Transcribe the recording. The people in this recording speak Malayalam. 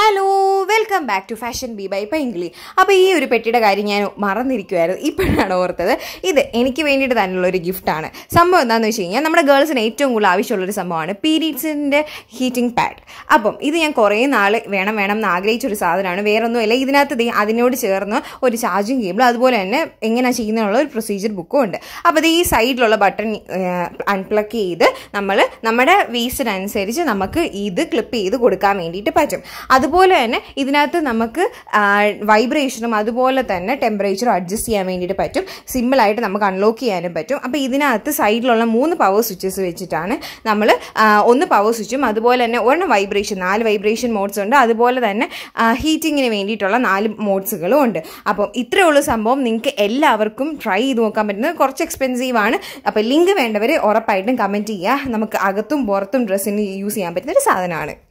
hello welcome back to fashion B by Painkili അപ്പോൾ ഈ ഒരു പെട്ടിയുടെ കാര്യം ഞാൻ മറന്നിരിക്കുമായിരുന്നു ഇപ്പോഴാണ് ഓർത്തത് ഇത് എനിക്ക് വേണ്ടിയിട്ട് തന്നെയുള്ള ഒരു ഗിഫ്റ്റാണ് സംഭവം എന്താണെന്ന് വെച്ച് കഴിഞ്ഞാൽ നമ്മുടെ ഗേൾസിന് ഏറ്റവും കൂടുതൽ ആവശ്യമുള്ളൊരു സംഭവമാണ് പീരീഡ്സിൻ്റെ ഹീറ്റിംഗ് പാഡ് അപ്പം ഇത് ഞാൻ കുറേ നാൾ വേണം വേണം എന്ന് ആഗ്രഹിച്ച ഒരു സാധനമാണ് വേറൊന്നുമില്ല ഇതിനകത്ത് ദേ അതിനോട് ചേർന്ന് ഒരു ചാർജിങ് കേബിൾ അതുപോലെ തന്നെ എങ്ങനെയാണ് ചെയ്യുന്നതിനുള്ള ഒരു പ്രൊസീജിയർ ബുക്കും ഉണ്ട് അപ്പോൾ ഇത് ഈ സൈഡിലുള്ള ബട്ടൺ അൺപ്ലഗ് ചെയ്ത് നമ്മൾ നമ്മുടെ വേസ്റ്റിനനുസരിച്ച് നമുക്ക് ഇത് ക്ലിപ്പ് ചെയ്ത് കൊടുക്കാൻ വേണ്ടിയിട്ട് പറ്റും അതുപോലെ തന്നെ ഇതിനകത്ത് നമുക്ക് വൈബ്രേഷനും അതുപോലെ തന്നെ ടെമ്പറേച്ചറും അഡ്ജസ്റ്റ് ചെയ്യാൻ വേണ്ടിയിട്ട് പറ്റും സിമ്പിളായിട്ട് നമുക്ക് അൺലോക്ക് ചെയ്യാനും പറ്റും അപ്പോൾ ഇതിനകത്ത് സൈഡിലുള്ള മൂന്ന് പവർ സ്വിച്ചസ് വെച്ചിട്ടാണ് നമ്മൾ ഒന്ന് പവർ സ്വിച്ചും അതുപോലെ തന്നെ ഒരെണ്ണം വൈബ്രേഷൻ നാല് വൈബ്രേഷൻ മോഡ്സ് ഉണ്ട് അതുപോലെ തന്നെ ഹീറ്റിങ്ങിന് വേണ്ടിയിട്ടുള്ള നാല് മോഡ്സുകളും ഉണ്ട് അപ്പം ഇത്രയേ ഉള്ളൂ സംഭവം നിങ്ങൾക്ക് എല്ലാവർക്കും ട്രൈ ചെയ്ത് നോക്കാൻ പറ്റുന്നത് കുറച്ച് എക്സ്പെൻസീവ് ആണ് അപ്പോൾ ലിങ്ക് വേണ്ടവർ ഉറപ്പായിട്ടും കമൻറ്റ് ചെയ്യുക നമുക്ക് അകത്തും പുറത്തും ഡ്രസ്സിന് യൂസ് ചെയ്യാൻ പറ്റുന്ന ഒരു സാധനമാണ്